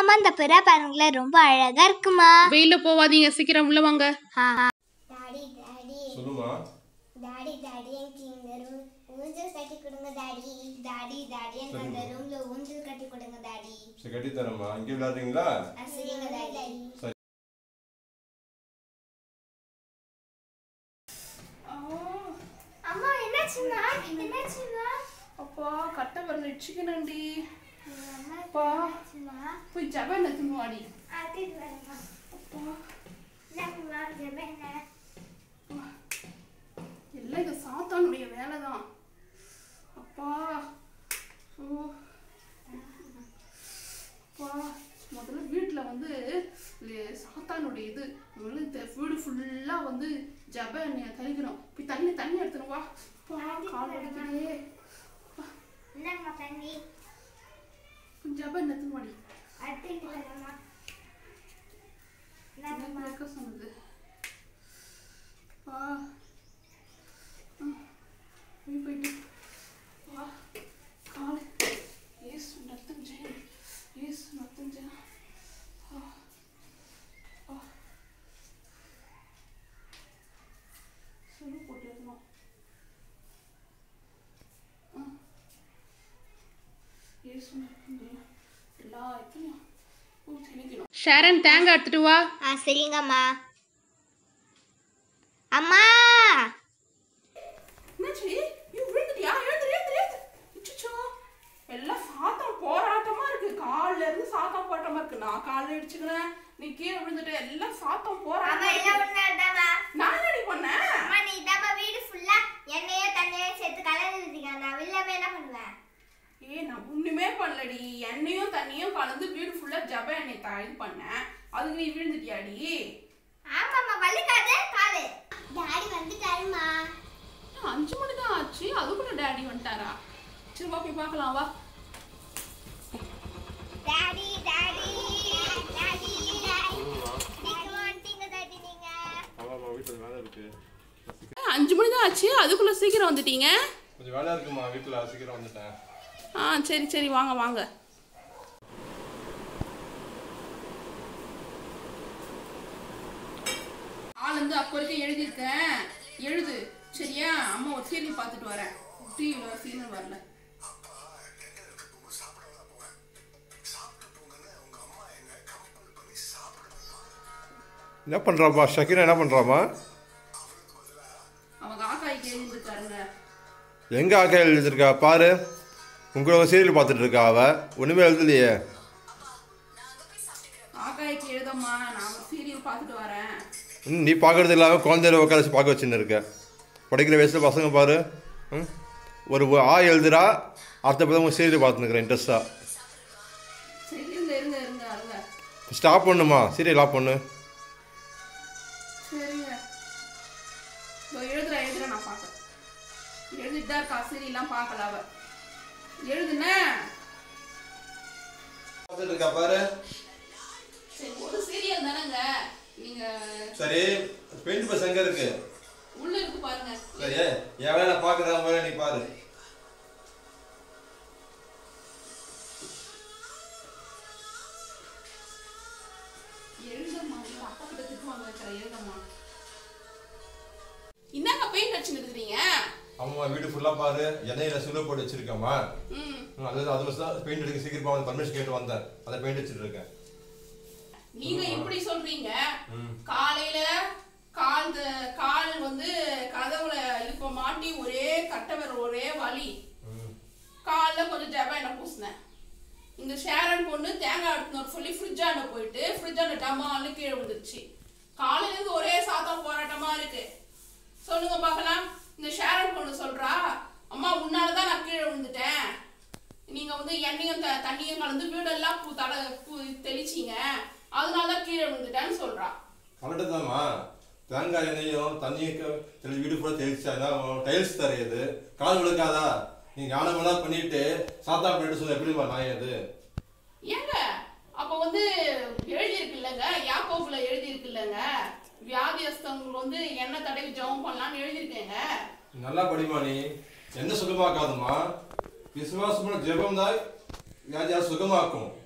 மாமா இந்த புறா பாருங்களேன் ரொம்ப அழகா இருக்குமா வெயில போவாதீங்க சீக்கிரம் உள்ள வாங்க டாடி டாடி சொல்லுமா டாடி டாடி எனக்கு இந்த ரூம் ஊஞ்சல் கட்டி கொடுங்க டாடி டாடி டாடி எனக்கு அந்த ரூம்ல ஊஞ்சல் கட்டி கொடுங்க டாடி சரி கட்டி தரேம்மா இங்கே விளையாடுறீங்களா சரிங்க டாடி அம்மா என்னாச்சுமா என்னாச்சுமா அப்பா கட்ட வரல இடிச்சுக்கணும்டி அம்மா அப்பா என்னாச்சுமா போய் ஜபன் எத்துன்னு வாடி ஆத்திட்டு வரேம்மா அப்பா என்னம்மா ஜெபேன எல்லாம் இது சாத்தானுடைய வேலை தான் அப்பா ஓ அப்பா முதல்ல வீட்டில் வந்து இது சாத்தானுடைய இது முதல்ல இந்த வீடு ஃபுல்லாக வந்து ஜப எண்ணெயை தெளிக்கணும் போய் தண்ணி தண்ணி எடுத்துன்னு வா அப்பா கால் வலிக்குதே என்னம்மா தண்ணி கொஞ்சம் ஜப எண்ணெய் எடுத்துன்னு வாடி ஆத்திட்டு வரேம்மா என்ன என்னம்மா கேட்க சொன்னது அப்பா ஆ, போய் போயிட்டு வா காலு ஏசு நத்தம் ஜெயம் ஏசு நத்தம் ஜெயம் ஆ, ஆ. சொல்லு போட்டு இருக்கணும் ஆ. ஏசு நத்தம் ஜெயம் எல்லா இடத்துலையும் ஊற்றி தெளிக்கணும் ஷாரன் தேங்காய் எடுத்துட்டு வா ஆ சரிங்கம்மா அம்மா என்னாச்சு ஐயோ விழுந்துட்டியா எழுந்துரு எழுந்துரு எழுந்துரு அச்சச்சோ எல்லாம் சாத்தம் போராட்டமா இருக்கு கால்ல இருந்து சாத்தம் போராட்டமா இருக்கு நான் கால்ல இடிச்சுக்கிறேன் நீ கீழே விழுந்துட்ட எல்லாம் சாத்தம் போராட்டமா இருக்கு. நான் என்னடி பண்ணேன் அம்மா நீ இதாம்மா வீடு ஃபுல்லா எண்ணெயோ தண்ணியோ சேர்த்து கலந்துருக்கீங்க நான் வெளிலவே என்ன பண்ணுவேன் ஏய் நான் ஒண்ணுமே பண்ணலடி எண்ணெயும் தண்ணியும் கலந்து வீடு ஃபுல்லா ஜப எண்ணெய் த- இது பண்ணேன் அதுக்கு நீ விழுந்துட்டியாடி ஆமாம்மா வலிக்காதே காலு டாடி வந்துட்டாருமா ஏன் அஞ்சு மணி தான் ஆச்சு அதுக்குள்ள டேடி வந்துட்டாரா சரி வா போய் பார்க்கலாம் வா டாடி டாடி டாடி டாடி நீங்க வந்துட்டீங்க டாடி நீங்க ஆமாம்மா வீட்டில் வேலை இருக்கு ஏன் அஞ்சு மணி தான் ஆச்சு அதுக்குள்ள சீக்கிரம் வந்துட்டீங்க கொஞ்சம் வேலை இருக்குமா வீட்டில் சீக்கிரம் வந்துட்டேன் ஆ சரி சரி வாங்க வாங்க ஆள் வந்து அப்போ வரைக்கும் எழுதியிருக்கேன் எழுது சரியா அம்மா ஒரு சீரியல் பார்த்துட்டு வரேன் டிவியில் ஒரு சீரியல் வரல என்ன பண்ணுறாப்பா ஷக்கீரா என்ன பண்ணுறாமா அவங்க ஆக்காய்க்கு எழுதியிருக்காருங்க எங்கே ஆக்கா எழுதிருக்கா பாரு உங்களோட சீரியல் பார்த்துட்டு இருக்கா அவ ஒன்றுமே எழுதலையே ஆக்காய்க்கு எழுதம்மா நான் ஒரு சீரியல் பார்த்துட்டு வரேன் ம், நீ பார்க்கறது இல்லாமல் குழந்தைய உட்கார வச்சு பார்க்க வச்சுன்னு இருக்க படிக்கிற வயசில் பசங்க பாரு ம் ஒரு ஆ எழுதுறா அடுத்த பதம் சீரியல் பார்த்துன்னு இன்ட்ரெஸ்ட்டாக சரி இருங்க இருங்க இருங்க இருங்க ஸ்டாப் பண்ணுமா சீரியல் ஆஃப் பண்ணு சரிங்க இதோ எழுதுறேன் எழுதுறேன் நான் பார்க்கறேன் எழுதிட்டு தான் இருக்கா சீரியல்லாம் பார்க்கல அவ எழுதுனே பார்த்துட்டு இருக்கா பாரு சரி ஒரு சீரியல் தானேங்க நீங்க சரி பெயிண்ட் பஸ் எங்கே இருக்கு உள்ள இருக்கு பாருங்க சரி என் வேலை நான் பார்க்குறேன் வேலை நீ பாரு எழுதம்மா உங்க அப்பா கிட்ட திட்டுவாங்க வைக்கிற எழுதம்மா என்னங்க பெயிண்ட் அடிச்சுன்னு இருக்கிறீங்க ஆமாம்மா வீடு ஃபுல்லாக பாரு எண்ணெயில் சுள்ள போட்டு வச்சிருக்கேம்மா ம் ம், அது அது வச்சு தான் பெயிண்ட் அடிக்க சீக்கிரமாக வந்து பர்மிஷன் கேட்டு வந்தேன் அதை பெயிண்ட் அடிச்சிட்டு இருக்கேன் நீங்க இப்படி சொல்றீங்க ம். காலையில கால் த- கால் வந்து கதவுல இப்ப மாட்டி ஒரே கட்டை விரல் ஒரே வலி ம். காலைல கொஞ்சம் ஜப எண்ணெய் பூசினேன் இந்த ஷேரன் பொண்ணு தேங்காய் எடுத்துன்னு சொல்லி ஃப்ரிட்ஜாண்ட போயிட்டு ஃப்ரிட்ஜாண்ட டமால்னு கீழே விழுந்துருச்சு காலையில இருந்து ஒரே சாத்தம் போராட்டமா இருக்கு சொல்லுங்க பார்க்கலாம் இந்த ஷேரன் பொண்ணு சொல்றா அம்மா உன்னால தான் நான் கீழே விழுந்துட்டேன் நீங்க வந்து எண்ணெயும் த- தண்ணியும் கலந்து வீடெல்லாம் பூ தட பூ தெளிச்சிங்க அதனால தான் கீழே விழுந்துட்டேன்னு சொல்றா கரெக்டு தான்மா தேங்காய் எண்ணெயும் தண்ணியும் தெளி வீடு ஃபுல்லாக தெளிச்சா டைல்ஸ் தரையுது கால் விழுக்காதா நீ ஞானமெல்லாம் பண்ணிட்டு சாத்தா பண்ணிட்டு சொல்ல எப்படிமா நான் அது ஏங்க அப்ப வந்து எழுதி இருக்குல்லங்க யாக்கோபுல எழுதி இருக்குல்லங்க வியாதியஸ்தவங்க வந்து எண்ணெய் தடவி ஜெபம் பண்ணலாம்னு எழுதியிருக்கேங்க நல்லா படிமா நீ என்ன சுகமாக்காதுமா விசுவாசமான ஜெபம் தான் வியாதியா சுகமாக்கும்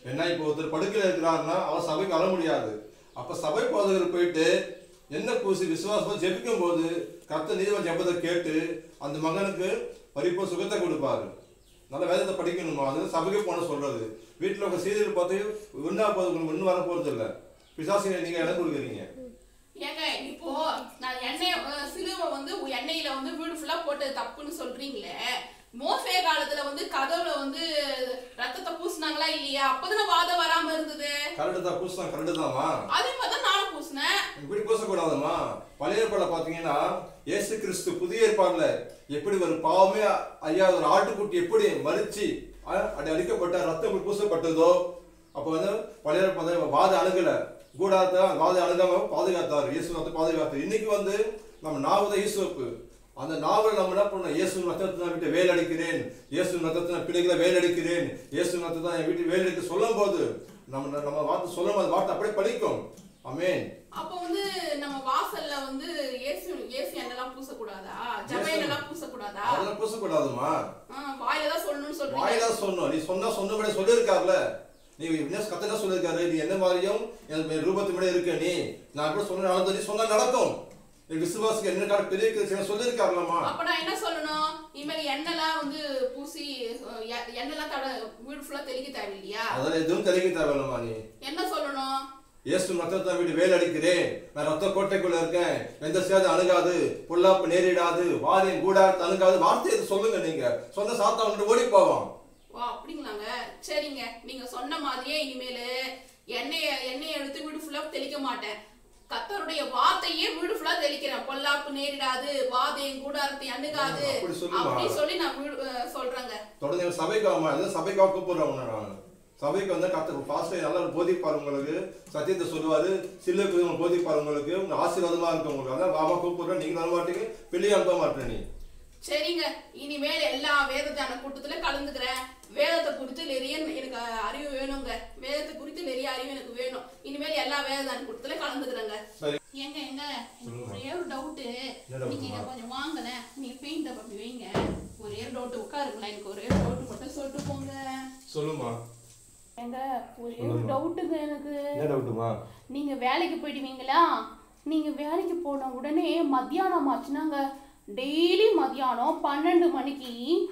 என்ன இப்போ ஒருத்தர் படுக்கையில் இருக்கிறாருன்னா அவர் சபைக்கு வர முடியாது அப்ப சபை போதகர் போயிட்டு என்ன பூசி விசுவாசமா ஜெபிக்கும் போது கர்த்த நீதிவன் ஜெபத்தை கேட்டு அந்த மகனுக்கு பரிப்போ சுகத்தை கொடுப்பாரு நல்ல வேதத்தை படிக்கணுமா அது சபைக்கு போன சொல்றது வீட்டில் உங்க சீரியல் பார்த்து ஒன்றா போது உங்களுக்கு ஒன்றும் வர போறது இல்லை பிசாசினை நீங்க இடம் கொடுக்குறீங்க ஏங்க இப்போ நான் எண்ணெய் அஹ், சிலுவை வந்து உ- எண்ணெயில வந்து வீடு ஃபுல்லா போட்டது தப்புன்னு சொல்றீங்களே மோசே காலத்துல வந்து கதவுல வந்து ரத்தத்தை பூசினாங்களா இல்லையா அப்பதானே வாதம் வராம இருந்தது கரண்டு தான் பூசலாம் கரண்டு தான்மா அதே மாதிரி தான் நானும் பூசினேன் இப்படி பூசக்கூடாதும்மா பழைய ஏற்பாடுல பாத்தீங்கன்னா இயேசு கிறிஸ்து புதிய ஏற்பாடுல எப்படி ஒரு பாவமே ஐயா ஒரு ஆட்டுக்குட்டி எப்படி மறிச்சு அஹ், அப்படி அடிக்கப்பட்ட ரத்தம் இப்படி பூசப்பட்டதோ அப்ப வந்து பழைய ஏற்பாடு வாத அணுகல கூடாத வாத அணுகாம பாதுகாத்தாரு இயேசு ரத்தம் பாதுகாத்தாரு இன்னைக்கு வந்து நம்ம நாவுத ஈசுவப்பு அந்த நாவல் நம்ம என்ன பண்ணோம் இயேசு ரத்தத்தை நான் வீட்டை வேல் அடிக்கிறேன் இயேசு ரத்தத்தை நான் பிள்ளைகளை வேல் அடிக்கிறேன் இயேசு ரத்தத்தை என் வீட்டு வேல் அடிக்க சொல்லும் போது நம்ம நம்ம வார்த்தை சொல்லும் போது வார்த்தை அப்படியே பலிக்கும் ஆமென் அப்ப வந்து நம்ம வாசல்ல வந்து ஏசு ஏசு எண்ணெல்லாம் பூசக்கூடாதா ஜப இயேசு- எண்ணெல்லாம் பூசக்கூடாதா அதெல்லாம் பூசக்கூடாதுமா ஆ, வாயில தான் சொல்லணும்னு சொல்றீங்க வாயிலா சொன்னோம் நீ சொன்னா சொன்னபடி சொல்லியிருக்காருல நீ என்ன கத்தனை சொல்லியிருக்காரு நீ என்ன மாதிரியும் என் ரூபத்து இருக்க நீ நான் கூட சொன்ன நடந்தது நீ சொன்னா நடக்கும் நீ விசுவாசிக்க என்ன கால பெரிய கிறிஸ்டியன் சொல்லியிருக்காருலம்மா அப்ப நான் என்ன சொல்லணும் இனிமேல் எண்ணெய்லாம் வந்து பூசி அஹ், எ- எண்ணெய்லாம் தட வீடு ஃபுல்லா தெளிக்க தேவையில்லையா அதெல்லாம் எதுவும் தெளிக்க தேவையில்லம்மா நீ என்ன சொல்லணும் இயேசு ரத்தத்தை வீட்டு வேல் அடிக்கிறேன் நான் ரத்த கோட்டைக்குள்ள இருக்கேன் எந்த சேதம் அணுகாது பொல்லாப்பு நேரிடாது வாரியம் கூடாது அணுகாது வார்த்தையை சொல்லுங்க நீங்க சொந்த சாத்தா வந்துட்டு ஓடி போவான் வா அப்படிங்களாங்க சரிங்க நீங்க சொன்ன மாதிரியே இனிமேல் எண்ணெய எண்ணெயை எடுத்து வீடு ஃபுல்லா தெளிக்க மாட்டேன் கத்தருடைய வார்த்தையே வீடு ஃபுல்லா தெளிக்கிறேன் பொல்லாப்பு நேரிடாது வாதையும் கூடாரத்தை அணுகாது அப்படி சொல்லுமா? அப்படி சொல்லி நான் வீடு அஹ், சொல்றேங்க தொடர்ந்து எனக்கு சபைக்கு ஆமா அது சபைக்காக கூப்பிடுறேன் உன்னை நான் சபைக்கு வந்து கத்த பாஸ்டர் நல்லா போதிப்பார் உங்களுக்கு சத்தியத்தை சொல்லுவாரு சில்லுக்கு உங்களுக்கு போதிப்பார் உங்களுக்கு உங்க ஆசீர்வாதமா இருக்கும் உங்களுக்கு அதான் மாமா கூப்பிடுறேன் நீங்க வர மாட்டீங்க பிள்ளைய அனுப்ப மாட்டேன் நீ சரிங்க இனிமேல் எல்லா வேதத்தான கூட்டத்துல கலந்துக்கிறேன் வேதத்தை குறித்து நிறைய எனக்கு அறிவு வேணுங்க வேதத்தை குறித்து நிறைய அறிவு எனக்கு வேணும் இனிமேல் எல்லா வேதத்தான கூட்டத்துல கலந்துக்கிறேங்க சரி. ஏங்க எங்க எனக்கு ஒரே ஒரு டவுட்டு என்ன doubt நீங்க மா? கொஞ்சம் வாங்கலேன் நீங்க பெயிண்ட் அப்படி வைங்க ஒரே ஒரு டவுட் உட்காருங்களேன் எனக்கு ஒரே ஒரு டவுட் மட்டும் சொல்லிட்டு போங்க சொல்லுமா ஏங்க ஒரே ஒரு டவுட்டுங்க எனக்கு என்ன டவுட்டுமா நீங்க வேலைக்கு போயிடுவீங்களா நீங்க வேலைக்கு போன உடனே மத்தியானம் ஆச்சுனாங்க டெய்லி மத்தியானம் பன்னெண்டு மணிக்கு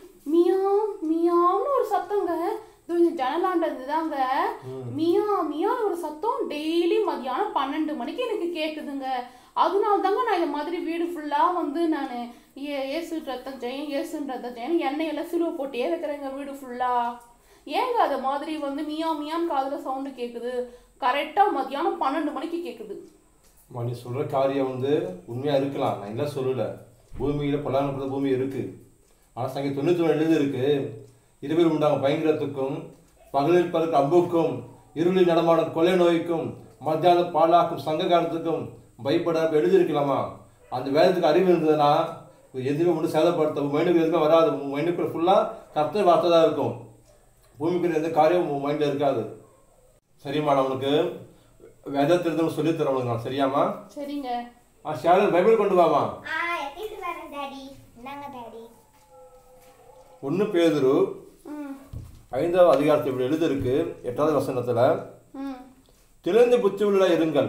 மியாவ் மியாவ்னு ஒரு சத்தங்க இதோ இந்த ஜனலாண்ட இருந்துதாங்க மியா மியான்னு ஒரு சத்தம் டெய்லி மத்தியானம் பன்னெண்டு மணிக்கு எனக்கு கேட்குதுங்க அதனால தாங்க நான் இந்த மாதிரி வீடு ஃபுல்லாக வந்து நான் ஏ ஏசு ரத்தம் ஜெயம் ஏசுன்ற ரத்தம் ஜெயம் எண்ணெயெல்லாம் சிலுவை போட்டே வைக்கிறேங்க வீடு ஃபுல்லாக ஏங்க அது மாதிரி வந்து மியா மியான்னு காதில் சவுண்டு கேட்குது கரெக்டாக மத்தியானம் பன்னெண்டு மணிக்கு கேட்குது அம்மா, நீ சொல்ற காரியம் வந்து உண்மையா இருக்கலாம் நான் இல்லை சொல்லல பூமியில பல்லாயிரம் பூமி இருக்கு ஆனா சங்க தொண்ணூத்தி ஒன்று எழுதி இருக்கு இருவில் உண்டாகும் பயங்கரத்துக்கும் பகலில் பறக்கும் அம்புக்கும் இருளில் நடமாடும் கொலை நோய்க்கும் மத்தியான பாலாக்கும் சங்க காலத்துக்கும் பயப்பட எழுதியிருக்கலாமா அந்த வேதத்துக்கு அறிவு இருந்ததுன்னா எதுவுமே ஒன்று சேதப்படுத்த உன் மைண்டுக்கு எதுவுமே வராது உன் மைண்டுக்குள்ள ஃபுல்லாக கர்த்த வார்த்தை தான் இருக்கும் பூமிக்குள்ள எந்த காரியம் உன் மைண்டில் இருக்காது சரிம்மா நான் உனக்கு வேதத்திலிருந்து சொல்லித் தரேன் உனக்கு நான் சரியாம்மா சரிங்க ஆ ஷேரல் பைபிள் கொண்டு வாமா ஆ எத்திட்டு வரேன் டாடி இந்தாங்க டாடி ஒன்று பேதுரு ம் ஐந்தாவது அதிகாரத்தில் இப்படி எழுதிருக்கு எட்டாவது வசனத்தில் ம் திறந்து புத்தி உள்ள இருங்கள்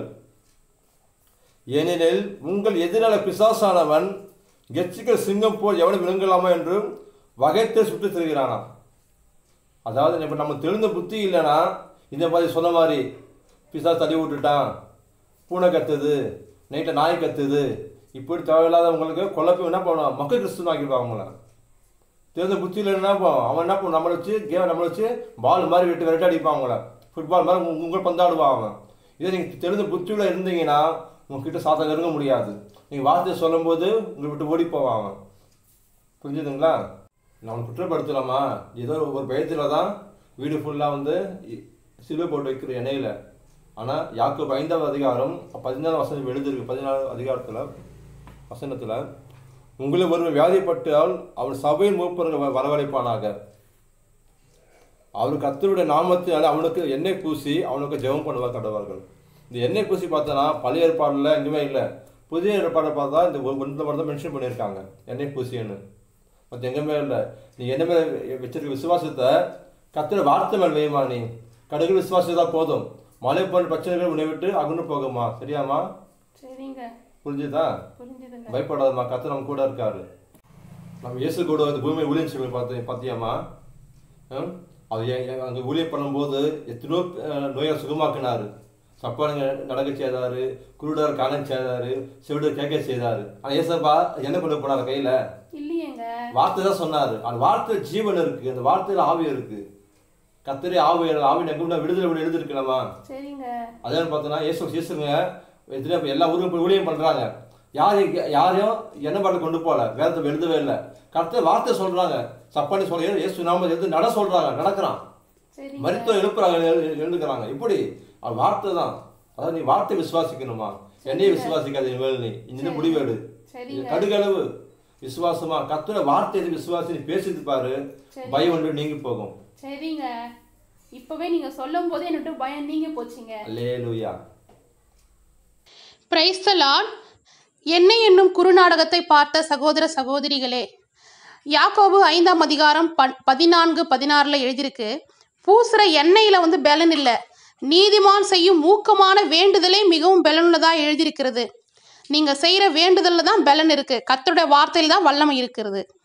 ஏனெனில் உங்கள் எதிரான பிசாசானவன் கெச்சிக்கிற சிங்கம் போல் எவனை விழுங்கலாமா என்று வகைத்தை சுட்டு திரிகிறானாம் அதாவது இப்போ நம்ம தெரிந்த புத்தி இல்லைன்னா இந்த மாதிரி சொன்ன மாதிரி பிசாசு தள்ளி விட்டுட்டான் பூனை கத்துது நைட்டில் நாய் கத்துது இப்படி தேவையில்லாதவங்களுக்கு குழப்பம் என்ன பண்ணுவான் மக்கள் கிறிஸ்துவ ஆக்கிடுவாங்க அவங்கள தெரிந்த புத்தியில் என்ன பண்ணுவான் அவன் என்ன பண்ணுவான் நம்மளை வச்சு கேம் நம்மளை வச்சு பால் மாதிரி விட்டு விரட்டி அடிப்பான் அவங்கள ஃபுட்பால் மாதிரி உங்க- உங்கள் பந்தாடுவான் அவன் இதே நீங்கள் தெரிந்த புத்தியில் இருந்தீங்கன்னா உங்ககிட்ட சாத்தம் நெருங்க முடியாது நீங்கள் வார்த்தையை சொல்லும்போது உங்களை விட்டு ஓடி போவான் அவன் புரிஞ்சுதுங்களா நான் குற்றப்படுத்தலாமா ஏதோ ஒரு பயத்தில் தான் வீடு ஃபுல்லாக வந்து இ- சிலுவை போட்டு வைக்கிற எண்ணெயில் ஆனால் யாக்கு ஐந்தாவது அதிகாரம் பதினாலு வசனம் எழுதிருக்கு பதினாலு அதிகாரத்தில் வசனத்தில் உங்களை ஒருவர் வியாதிப்பட்டால் அவர் சபையின் மூப்பர்கள் வ- வரவழைப்பானாக அவர் கர்த்தருடைய நாமத்தினால அவனுக்கு எண்ணெய் பூசி அவனுக்கு ஜெபம் பண்ணுவார் கடவார்கள் இந்த எண்ணெய் பூசி பார்த்தோன்னா பழைய ஏற்பாடில் எங்கேயுமே இல்லை புதிய ஏற்பாடை பார்த்தா இந்த ஒரு இந்த மாதிரி தான் மென்ஷன் பண்ணியிருக்காங்க எண்ணெய் பூசின்னு மற்ற எங்கேயுமே இல்லை நீ என்ன மேலே வச்சிருக்க விசுவாசத்தை கர்த்தருடைய வார்த்தை மேல் வைமா நீ கடுகு விசுவாசம் போதும் மலை போன்ற பிரச்சனைகள் உன்னை விட்டு அகன்று போகுமா சரியாம்மா சரிங்க புரிஞ்சுதா புரிஞ்சுதுங்க பயப்படாதம்மா கத்து நம்ம கூட இருக்காரு நம்ம இயேசு கூட வந்து பூமி ஊழியம் சொல்லி பார்த்து பார்த்தியாம்மா ம்? அவர் எ- எ- அங்கே ஊழியம் பண்ணும்போது எத்தனையோ அஹ், நோயை சுகமாக்கினாரு சப்பானுங்க நடக்க செய்தாரு குருடர் காண செய்தாரு செவிடர் கேட்க செய்தாரு ஆனால் ஏசப்பா என்ன கொண்டு போனார் கையில் இல்லையேங்க வார்த்தை தான் சொன்னார் அந்த வார்த்தை ஜீவன் இருக்கு அந்த வார்த்தையில் ஆவி இருக்கு கத்தரி ஆவி ஆவி எங்கே விடுதலை விட எழுதிருக்கலாமா சரிங்க அதே பார்த்தோன்னா இயேசு இயேசுங்க எத்தனை பேர் எல்லா ஊருக்கும் போய் ஊழியம் பண்றாங்க யாரையும் யாரையும் என்ன பாட்டு கொண்டு போகல வேதத்தை எழுதவே இல்லை கரெக்டாக வார்த்தை சொல்றாங்க சப்பானி சொல்ல இயேசு நாம எழுந்து நட சொல்றாங்க நடக்கிறான் சரிங்க மருத்துவம் எழுப்புறாங்க எழு- எழுந்துக்கிறாங்க இப்படி அது வார்த்தை தான் அதாவது நீ வார்த்தை விசுவாசிக்கணுமா என்னையும் விசுவாசிக்காத இனிமேல் நீ இந்த முடிவேடு சரிங்க. கடுகளவு விசுவாசமா கத்துற வார்த்தை விசுவாசி நீ பேசிட்டு பாரு சரி. பயம் ஒன்று நீங்கி போகும் சரிங்க இப்பவே நீங்க சொல்லும் போதே என்னட்டு பயம் நீங்க போச்சுங்க அல்லேலூயா பிரைஸ் த லார்ட் என்னை என்னும் குறுநாடகத்தை பார்த்த சகோதர சகோதரிகளே யாக்கோபு ஐந்தாம் அதிகாரம் பன் பதினான்கு பதினாறில் எழுதியிருக்கு பூசுற எண்ணெயில் வந்து பலன் இல்லை நீதிமான் செய்யும் மூக்கமான வேண்டுதலே மிகவும் பலனுள்ளதாக எழுதியிருக்கிறது நீங்கள் செய்கிற வேண்டுதலில் தான் பலன் இருக்குது கர்த்தருடைய வார்த்தையில் தான் வல்லமை இருக்கிறது